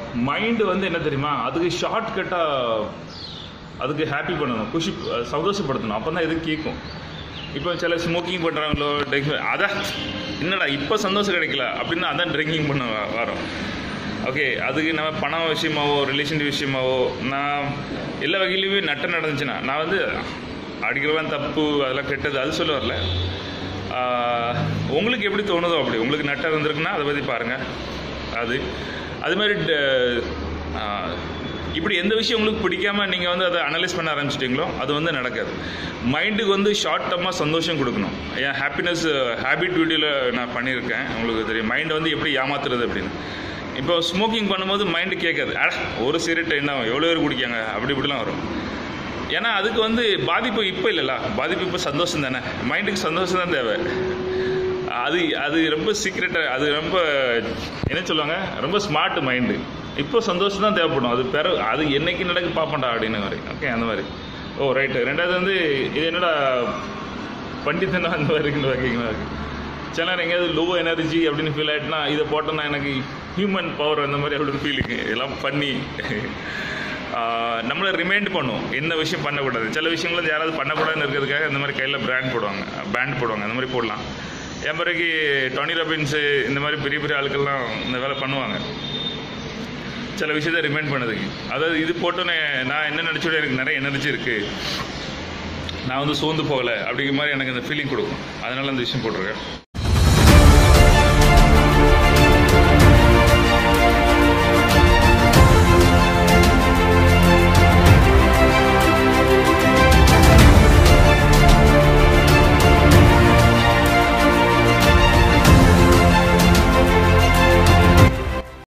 mind வந்து என்ன தெரியுமா அதுக்கு ஷார்ட் கட்டாக அதுக்கு ஹாப்பி பண்ணணும் குஷி சந்தோஷப்படுத்தணும் அப்போ தான் எதுவும் கேட்கும் இப்போ சில ஸ்மோக்கிங் பண்ணுறாங்களோ ட்ரிங்க் அதான் என்னடா இப்போ சந்தோஷம் கிடைக்கல அப்படின்னா அதான் ட்ரிங்கிங் பண்ண வ- வரோம் ஓகே அதுக்கு நம்ம பணம் விஷயமாவோ ரிலேஷன் விஷயமாவோ நான் எல்லா வகையிலுமே நட்டம் நடந்துச்சுன்னா நான் வந்து அடிக்கிறவன் தப்பு அதெல்லாம் கெட்டது அது சொல்ல வரல ஆஹ், உங்களுக்கு எப்படி தோணுதோ அப்படி உங்களுக்கு நட்டம் இருந்திருக்குன்னா அதை பற்றி பாருங்கள் அது அது மாதிரி ட- ஆஹ், இப்படி எந்த விஷயம் உங்களுக்கு பிடிக்காம நீங்கள் வந்து அதை அனலைஸ் பண்ண ஆரம்பிச்சிட்டிங்களோ அது வந்து நடக்காது மைண்டுக்கு வந்து ஷார்ட் டர்மாக சந்தோஷம் கொடுக்கணும் என் ஹாப்பினஸ் ஹேபிட் வீடியோவில் நான் பண்ணியிருக்கேன் உங்களுக்கு தெரியும் மைண்டை வந்து எப்படி ஏமாத்துறது அப்படின்னு இப்போ ஸ்மோக்கிங் பண்ணும்போது மைண்டு கேட்காது அட ஒரு சிகரெட் என்ன எவ்வளோ பேர் குடிக்காங்க அப்படி இப்படிலாம் வரும் ஏன்னா அதுக்கு வந்து பாதிப்பு இப்போ இல்லைல்ல பாதிப்பு இப்போ சந்தோஷம் தானே மைண்டுக்கு சந்தோஷம் தான் தேவை அது அது ரொம்ப சீக்ரெட்டாக அது ரொம்ப என்ன சொல்லுவாங்க ரொம்ப ஸ்மார்ட் மைண்டு இப்போ சந்தோஷம் தான் தேவைப்படும் அது பெற அது என்னைக்கு நடக்கு பார்ப்பேன்டா அப்படின்னு மாதிரி ஓகே அந்த மாதிரி ஓ ரைட்டு ரெண்டாவது வந்து இது என்னடா பண்டித்தனம் அந்த மாதிரி இருக்குன்னு வைக்கிங்களா சில நேரம் எங்கேயாவது லோ எனர்ஜி அப்படின்னு ஃபீல் ஆகிட்டுனா இதை போட்டோன்னா எனக்கு ஹியூமன் பவர் அந்த மாதிரி அப்படின்னு ஃபீலிங்கு இதெல்லாம் பண்ணி ஆஹ், நம்மளை ரிமைண்ட் பண்ணும் என்ன விஷயம் பண்ணக்கூடாது சில விஷயங்கள் வந்து யாராவது பண்ணக்கூடாதுன்னு இருக்கிறதுக்காக இந்த மாதிரி கையில் பிராண்ட் போடுவாங்க பேண்ட் போடுவாங்க அந்த மாதிரி போடலாம் என் பிறகு டொனி ரபின்ஸு இந்த மாதிரி பெரிய பெரிய ஆட்கள்லாம் இந்த வேலை பண்ணுவாங்க சில விஷயத்தை ரிமைண்ட் பண்ணதுக்கு அதாவது இது போட்டோன்னே நான் என்ன நினச்சோட எனக்கு நிறைய எனர்ஜி இருக்குது நான் வந்து சோர்ந்து போகலை அப்படிங்கிற மாதிரி எனக்கு அந்த ஃபீலிங் கொடுக்கும் அதனால அந்த விஷயம் போட்டிருக்கேன்